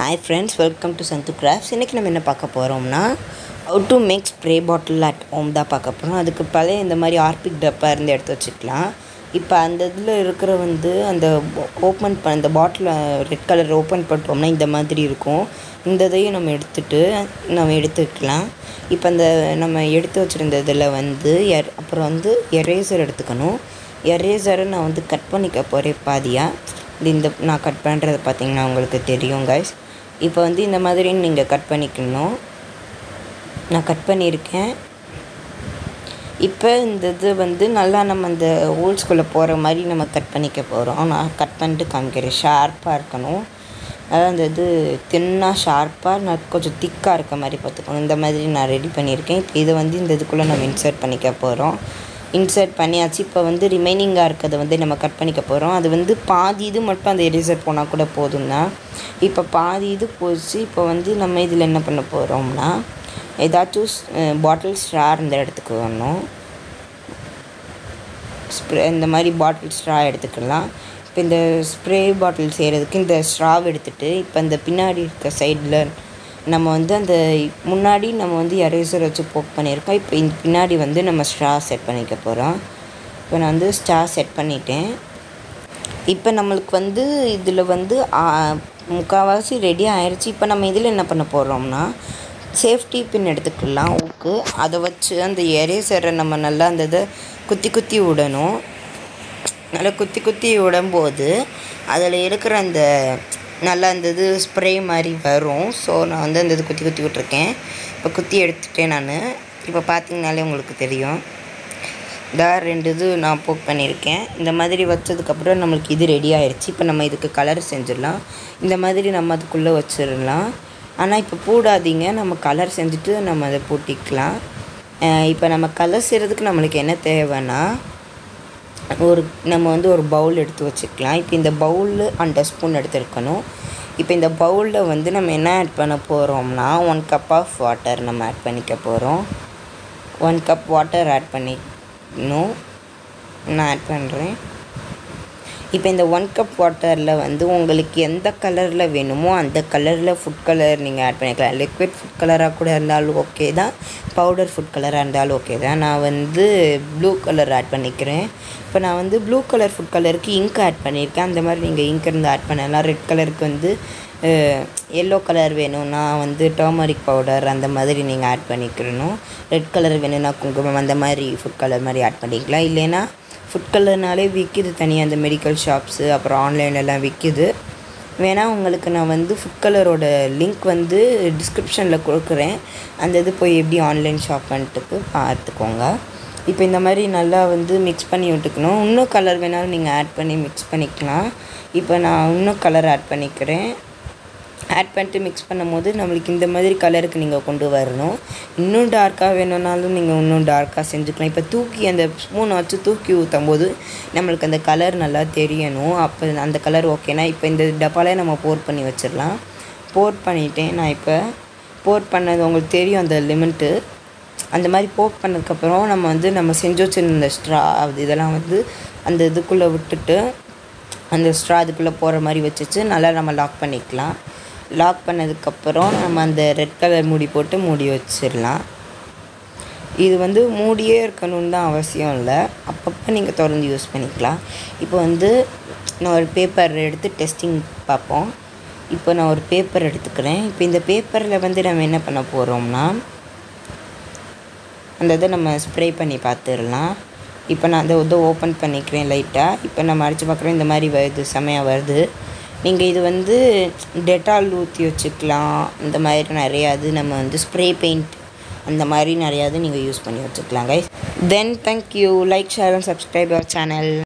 hi friends welcome to Sandhu crafts இன்றைக்கி நம்ம என்ன பார்க்க போகிறோம்னா how to make spray bottle at home தான் பார்க்க போகிறோம் அதுக்கு பழைய இந்த மாதிரி ஆர்பிக் டப்பா இருந்து எடுத்து வச்சுக்கலாம் இப்போ அந்த இதில் இருக்கிற வந்து அந்த ஓப்பன் பண்ண அந்த பாட்டில் ரெட் கலர் ஓப்பன் பண்ணுறோம்னா இந்த மாதிரி இருக்கும் இந்த இதையும் நம்ம எடுத்துட்டு நம்ம எடுத்துக்கலாம் இப்போ அந்த நம்ம எடுத்து வச்சுருந்த இதில் வந்து எர் அப்புறம் வந்து எரேசர் எடுத்துக்கணும் எரேசரை நான் வந்து கட் பண்ணிக்க போகிறேன் பாதியாக இது இந்த நான் கட் பண்ணுறது பார்த்தீங்கன்னா உங்களுக்கு தெரியும் கைஸ் இப்போ வந்து இந்த மாதிரி நீங்கள் கட் பண்ணிக்கணும் நான் கட் பண்ணியிருக்கேன் இப்போ இந்த இது வந்து நல்லா நம்ம அந்த ஹோல்ஸ்குள்ளே போகிற மாதிரி நம்ம கட் பண்ணிக்க போகிறோம் நான் கட் பண்ணிட்டு காமிக்கிறேன் ஷார்ப்பாக இருக்கணும் அதாவது அந்த இது தின்னாக ஷார்ப்பாக நான் கொஞ்சம் திக்காக இருக்க மாதிரி பார்த்துக்கணும் இந்த மாதிரி நான் ரெடி பண்ணியிருக்கேன் இப்போ இதை வந்து இந்த இதுக்குள்ளே நம்ம இன்சர்ட் பண்ணிக்க போகிறோம் இன்சர்ட் பண்ணியாச்சு இப்போ வந்து ரிமைனிங்காக இருக்கிறத வந்து நம்ம கட் பண்ணிக்க போகிறோம் அது வந்து பாதி இது மட்டும் அந்த எரேசர் போனால் கூட போதும் தான் இப்போ பாதி இது போச்சு இப்போ வந்து நம்ம இதில் என்ன பண்ண போகிறோம்னா ஏதாச்சும் பாட்டில் ஸ்ட்ரார் இந்த இடத்துக்கு வரணும் ஸ்ப்ரே இந்த மாதிரி பாட்டில் ஸ்ட்ரா எடுத்துக்கலாம் இப்போ இந்த ஸ்ப்ரே பாட்டில் செய்கிறதுக்கு இந்த ஸ்ட்ராவ் எடுத்துகிட்டு இப்போ இந்த பின்னாடி இருக்க சைடில் நம்ம வந்து அந்த முன்னாடி நம்ம வந்து எரேசர் வச்சு போக் பண்ணியிருக்கோம் இப்போ இந்த பின்னாடி வந்து நம்ம ஸ்ட்ரா செட் பண்ணிக்க போகிறோம் இப்போ நான் வந்து ஸ்ட்ரா செட் பண்ணிட்டேன் இப்போ நம்மளுக்கு வந்து இதில் வந்து முக்கால்வாசி ரெடி ஆயிடுச்சு இப்போ நம்ம இதில் என்ன பண்ண போகிறோம்னா சேஃப்டி பின் எடுத்துக்கலாம் ஊக்கு அதை வச்சு அந்த எரேசரை நம்ம நல்லா அந்த இதை குத்தி குத்தி விடணும் நல்லா குத்தி குத்தி விடும்போது அதில் இருக்கிற அந்த நல்லா அந்த இது ஸ்ப்ரே மாதிரி வரும் ஸோ நான் வந்து அந்த இது குத்தி குத்தி விட்ருக்கேன் இப்போ குத்தி எடுத்துட்டேன் நான் இப்போ பார்த்தீங்கனாலே உங்களுக்கு தெரியும் இந்த ரெண்டு இது நான் போக் பண்ணியிருக்கேன் இந்த மாதிரி வச்சதுக்கப்புறம் நம்மளுக்கு இது ரெடி ஆயிடுச்சு இப்போ நம்ம இதுக்கு கலர் செஞ்சிடலாம் இந்த மாதிரி நம்ம அதுக்குள்ளே வச்சிடலாம் ஆனால் இப்போ போடாதீங்க நம்ம கலர் செஞ்சுட்டு நம்ம அதை பூட்டிக்கலாம் இப்போ நம்ம கலர் செய்கிறதுக்கு நம்மளுக்கு என்ன தேவைன்னா ஒரு நம்ம வந்து ஒரு பவுல் எடுத்து வச்சுக்கலாம் இப்போ இந்த பவுலில் அண்ட் ஸ்பூன் எடுத்துருக்கணும் இப்போ இந்த பவுலில் வந்து நம்ம என்ன ஆட் பண்ண போகிறோம்னா ஒன் கப் ஆஃப் வாட்டர் நம்ம ஆட் பண்ணிக்க போகிறோம் ஒன் கப் வாட்டர் ஆட் பண்ணிக்கணும் நான் ஆட் பண்ணுறேன் இப்போ இந்த ஒன் கப் வாட்டரில் வந்து உங்களுக்கு எந்த கலரில் வேணுமோ அந்த கலரில் ஃபுட் கலர் நீங்கள் ஆட் பண்ணிக்கலாம் லிக்விட் ஃபுட் கலராக கூட இருந்தாலும் ஓகே தான் பவுடர் ஃபுட் கலராக இருந்தாலும் ஓகே தான் நான் வந்து ப்ளூ கலர் ஆட் பண்ணிக்கிறேன் இப்போ நான் வந்து ப்ளூ கலர் ஃபுட் கலருக்கு இங்க் ஆட் பண்ணியிருக்கேன் அந்த மாதிரி நீங்கள் இங்க் இருந்து ஆட் பண்ணலாம் ரெட் கலருக்கு வந்து எல்லோ கலர் வேணும்னா வந்து டர்மரிக் பவுடர் அந்த மாதிரி நீங்கள் ஆட் பண்ணிக்கிறணும் ரெட் கலர் வேணும்னா குங்குமம் அந்த மாதிரி ஃபுட் கலர் மாதிரி ஆட் பண்ணிக்கலாம் இல்லைன்னா ஃபுட் கலர்னாலே விற்கிது தனியாக அந்த மெடிக்கல் ஷாப்ஸு அப்புறம் ஆன்லைன்லலாம் விற்கிது வேணால் உங்களுக்கு நான் வந்து ஃபுட் கலரோட லிங்க் வந்து டிஸ்கிரிப்ஷனில் கொடுக்குறேன் அந்த இது போய் எப்படி ஆன்லைன் ஷாப் பண்ணிட்டுக்கு பார்த்துக்கோங்க இப்போ இந்த மாதிரி நல்லா வந்து மிக்ஸ் பண்ணி விட்டுக்கணும் இன்னும் கலர் வேணாலும் நீங்கள் ஆட் பண்ணி மிக்ஸ் பண்ணிக்கலாம் இப்போ நான் இன்னும் கலர் ஆட் பண்ணிக்கிறேன் ஆட் பண்ணிட்டு மிக்ஸ் பண்ணும் போது நம்மளுக்கு இந்த மாதிரி கலருக்கு நீங்கள் கொண்டு வரணும் இன்னும் டார்க்காக வேணும்னாலும் நீங்கள் இன்னும் டார்க்காக செஞ்சுக்கலாம் இப்போ தூக்கி அந்த ஸ்பூனை வச்சு தூக்கி ஊற்றும் போது நம்மளுக்கு அந்த கலர் நல்லா தெரியணும் அப்போ அந்த கலர் ஓகேனா இப்போ இந்த டப்பாலே நம்ம போர் பண்ணி வச்சிடலாம் போர் பண்ணிட்டேன் நான் இப்போ போர் பண்ணது உங்களுக்கு தெரியும் அந்த லிமிட்டு அந்த மாதிரி போக் பண்ணதுக்கப்புறம் நம்ம வந்து நம்ம செஞ்சு வச்சுருந்த ஸ்ட்ரா அது இதெல்லாம் வந்து அந்த இதுக்குள்ளே விட்டுட்டு அந்த ஸ்ட்ரா அதுக்குள்ளே போகிற மாதிரி வச்சுச்சு நல்லா நம்ம லாக் பண்ணிக்கலாம் லாக் பண்ணதுக்கப்புறம் நம்ம அந்த ரெட் கலர் மூடி போட்டு மூடி வச்சிடலாம் இது வந்து மூடியே இருக்கணும்னு தான் அவசியம் இல்லை அப்பப்போ நீங்கள் திறந்து யூஸ் பண்ணிக்கலாம் இப்போ வந்து நான் ஒரு பேப்பர் எடுத்து டெஸ்டிங் பார்ப்போம் இப்போ நான் ஒரு பேப்பர் எடுத்துக்கிறேன் இப்போ இந்த பேப்பரில் வந்து நம்ம என்ன பண்ண போகிறோம்னா அந்த இதை நம்ம ஸ்ப்ரே பண்ணி பார்த்துடலாம் இப்போ நான் அந்த இதை ஓப்பன் பண்ணிக்கிறேன் லைட்டாக இப்போ நம்ம அடித்து பார்க்குறோம் இந்த மாதிரி வருது செமையாக வருது நீங்கள் இது வந்து டெட்டால் ஊற்றி வச்சுக்கலாம் இந்த மாதிரி நிறையா இது நம்ம வந்து ஸ்ப்ரே பெயிண்ட் அந்த மாதிரி நிறையா இது நீங்கள் யூஸ் பண்ணி வச்சுக்கலாம் guys then thank you like share and subscribe our channel